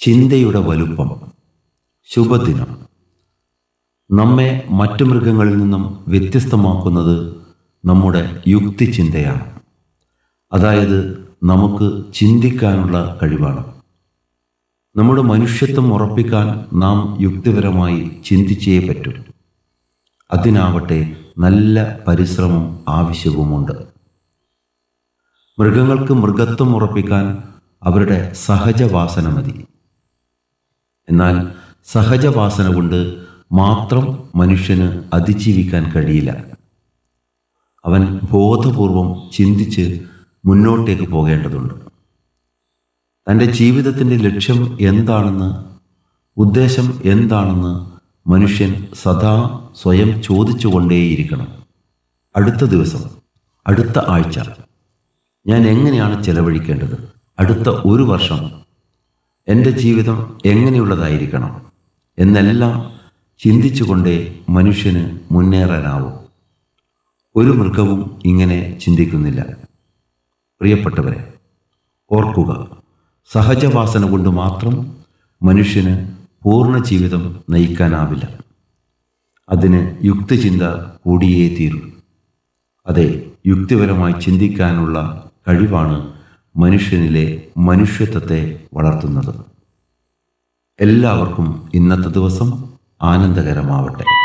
ചിന്തയുടെ വലുപ്പം ശുഭദിനം നമ്മെ മറ്റു മൃഗങ്ങളിൽ നിന്നും വ്യത്യസ്തമാക്കുന്നത് നമ്മുടെ യുക്തിചിന്തയാണ് അതായത് നമുക്ക് ചിന്തിക്കാനുള്ള കഴിവാണ് നമ്മുടെ മനുഷ്യത്വം ഉറപ്പിക്കാൻ നാം യുക്തിപരമായി ചിന്തിച്ചേ പറ്റൂ അതിനാവട്ടെ നല്ല പരിശ്രമം ആവശ്യവുമുണ്ട് മൃഗങ്ങൾക്ക് മൃഗത്വം ഉറപ്പിക്കാൻ അവരുടെ സഹജവാസന മതി എന്നാൽ സഹജവാസന കൊണ്ട് മാത്രം മനുഷ്യന് അതിജീവിക്കാൻ കഴിയില്ല അവൻ ബോധപൂർവം ചിന്തിച്ച് മുന്നോട്ടേക്ക് പോകേണ്ടതുണ്ട് തൻ്റെ ജീവിതത്തിൻ്റെ ലക്ഷ്യം എന്താണെന്ന് ഉദ്ദേശം എന്താണെന്ന് മനുഷ്യൻ സദാ സ്വയം ചോദിച്ചുകൊണ്ടേയിരിക്കണം അടുത്ത ദിവസം അടുത്ത ആഴ്ച ഞാൻ എങ്ങനെയാണ് ചെലവഴിക്കേണ്ടത് അടുത്ത ഒരു വർഷം എൻ്റെ ജീവിതം എങ്ങനെയുള്ളതായിരിക്കണം എന്നെല്ലാം ചിന്തിച്ചുകൊണ്ടേ മനുഷ്യന് മുന്നേറാനാവൂ ഒരു മൃഗവും ഇങ്ങനെ ചിന്തിക്കുന്നില്ല പ്രിയപ്പെട്ടവരെ ഓർക്കുക സഹജവാസന കൊണ്ട് മാത്രം മനുഷ്യന് പൂർണ്ണ ജീവിതം നയിക്കാനാവില്ല അതിന് യുക്തിചിന്ത കൂടിയേ തീരൂ അതെ യുക്തിപരമായി ചിന്തിക്കാനുള്ള കഴിവാണ് മനുഷ്യനിലെ മനുഷ്യത്വത്തെ വളർത്തുന്നത് എല്ലാവർക്കും ഇന്നത്തെ ദിവസം ആനന്ദകരമാവട്ടെ